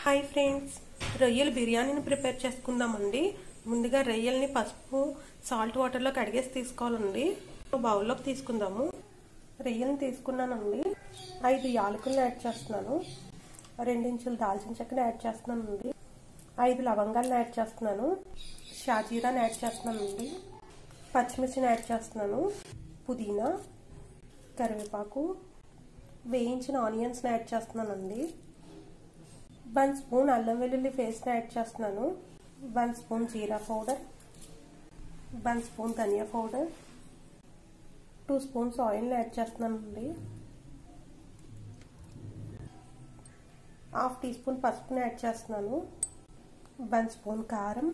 hi friends రొయ్యల బిర్యానీని prepare చేసుకుందామండి ముందుగా రొయ్యల్ని పసుపు సాల్ట్ వాటర్లో కడిగేసి తీసుకోవాలండి ఒక బౌల్లోకి తీసుకుందాము రొయ్యల్ని తీసుకున్నానండి ఐదు యాలకులను యాడ్ చేస్తున్నాను రెండించులు దాల్చిన చెక్కని యాడ్ చేస్తున్నానండి ఐదు లవంగాలను యాడ్ చేస్తున్నాను షాజీరాని యాడ్ చేస్తున్నానండి పచ్చిమిర్చిని యాడ్ చేస్తున్నాను పుదీనా కరివేపాకు వేయించిన ఆనియన్స్ని యాడ్ చేస్తున్నానండి వన్ స్పూన్ అల్లం వెల్లుల్లి పేస్ట్ని యాడ్ చేస్తున్నాను one spoon jeera powder one spoon dhaniya powder two spoons ఆయిల్ని యాడ్ చేస్తున్నానండి హాఫ్ టీ స్పూన్ పసుపుని యాడ్ చేస్తున్నాను వన్ స్పూన్ కారం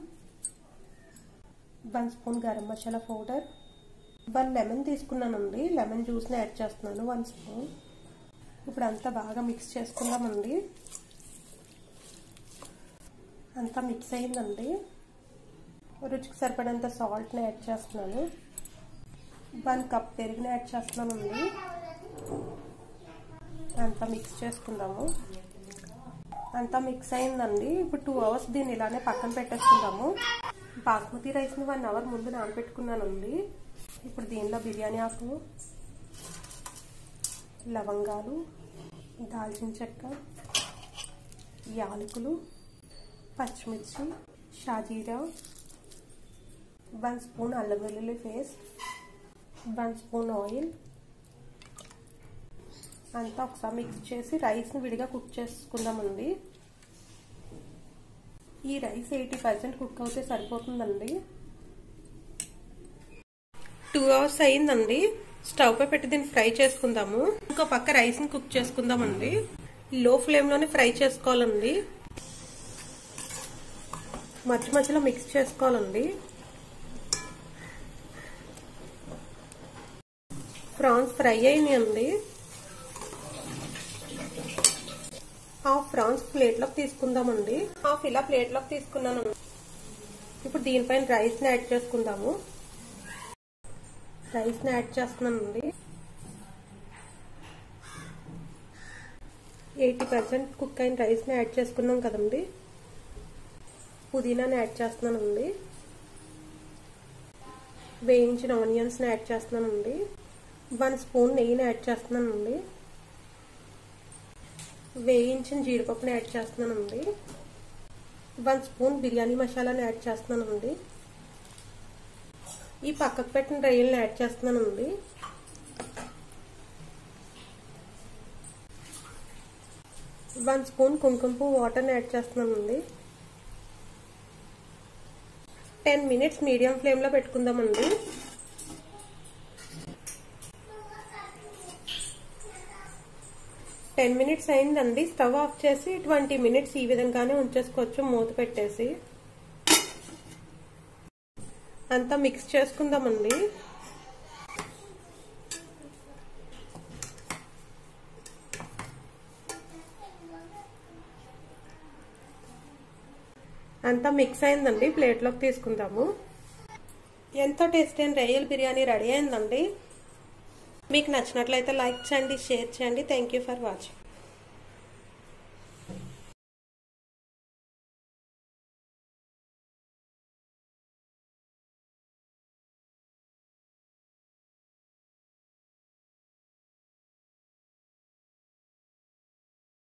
one spoon garam masala powder one lemon తీసుకున్నానండి లెమన్ జ్యూస్ని యాడ్ చేస్తున్నాను వన్ స్పూన్ ఇప్పుడు అంతా బాగా మిక్స్ చేసుకుందామండి అంతా మిక్స్ అయిందండి రుచికి సరిపడంత సాల్ట్ని యాడ్ చేస్తున్నాను వన్ కప్ పెరుగుని యాడ్ చేస్తున్నానండి అంతా మిక్స్ చేసుకుందాము అంతా మిక్స్ అయిందండి ఇప్పుడు టూ అవర్స్ దీన్ని ఇలానే పక్కన పెట్టేసుకుందాము బాస్మతి రైస్ని వన్ అవర్ ముందు నానబెట్టుకున్నానండి ఇప్పుడు దీనిలో బిర్యానీ ఆకు లవంగాలు దాల్చిన చెక్క యాలకులు పచ్చిమిర్చి షాజీరా వన్ స్పూన్ అల్లం వెల్లుల్లి పేస్ట్ వన్ స్పూన్ ఆయిల్ అంతా ఒకసారి మిక్స్ చేసి రైస్ని విడిగా కుక్ చేసుకుందామండి ఈ రైస్ ఎయిటీ పర్సెంట్ కుక్ అవుతే సరిపోతుందండి టూ అవర్స్ అయిందండి స్టవ్ పై పెట్టి దీన్ని ఫ్రై చేసుకుందాము ఇంకో పక్క రైస్ని కుక్ చేసుకుందామండి లో ఫ్లేమ్లోనే ఫ్రై చేసుకోవాలండి మధ్య మధ్యలో మిక్స్ చేసుకోవాలండి ప్రాన్స్ ఫ్రై అయినాయండి హాఫ్ ప్రాన్స్ ప్లేట్లోకి తీసుకుందామండి హాఫ్ ఇలా ప్లేట్లోకి తీసుకున్నాను ఇప్పుడు దీనిపైన రైస్ని యాడ్ చేసుకుందాము రైస్ని యాడ్ చేస్తున్నానండి ఎయిటీ పర్సెంట్ కుక్ అయిన రైస్ని యాడ్ చేసుకున్నాం కదండి పుదీనాని యాడ్ చేస్తున్నానండి వేయించిన ఆనియన్స్ని యాడ్ చేస్తున్నానండి వన్ స్పూన్ నెయ్యిని యాడ్ చేస్తున్నానండి వేయించిన జీడిపప్పుని యాడ్ చేస్తున్నానండి వన్ స్పూన్ బిర్యానీ మసాలాని యాడ్ చేస్తున్నానండి ఈ పక్కకు పెట్టిన రొయ్యల్ని యాడ్ చేస్తున్నానండి వన్ స్పూన్ కుంకుమ వాటర్ని యాడ్ చేస్తున్నానండి టెన్ మినిట్స్ మీడియం ఫ్లేమ్లో పెట్టుకుందామండి టెన్ మినిట్స్ అయిందండి స్టవ్ ఆఫ్ చేసి ట్వంటీ మినిట్స్ ఈ విధంగానే ఉంచేసుకోవచ్చు మూత పెట్టేసి అంతా మిక్స్ చేసుకుందామండి అంతా మిక్స్ అయిందండి ప్లేట్లోకి తీసుకుందాము ఎంతో టేస్టీ అయిన రొయ్యల బిర్యానీ రెడీ అయిందండి మీకు నచ్చినట్లయితే లైక్ చేయండి షేర్ చేయండి థ్యాంక్ యూ ఫర్ వాచింగ్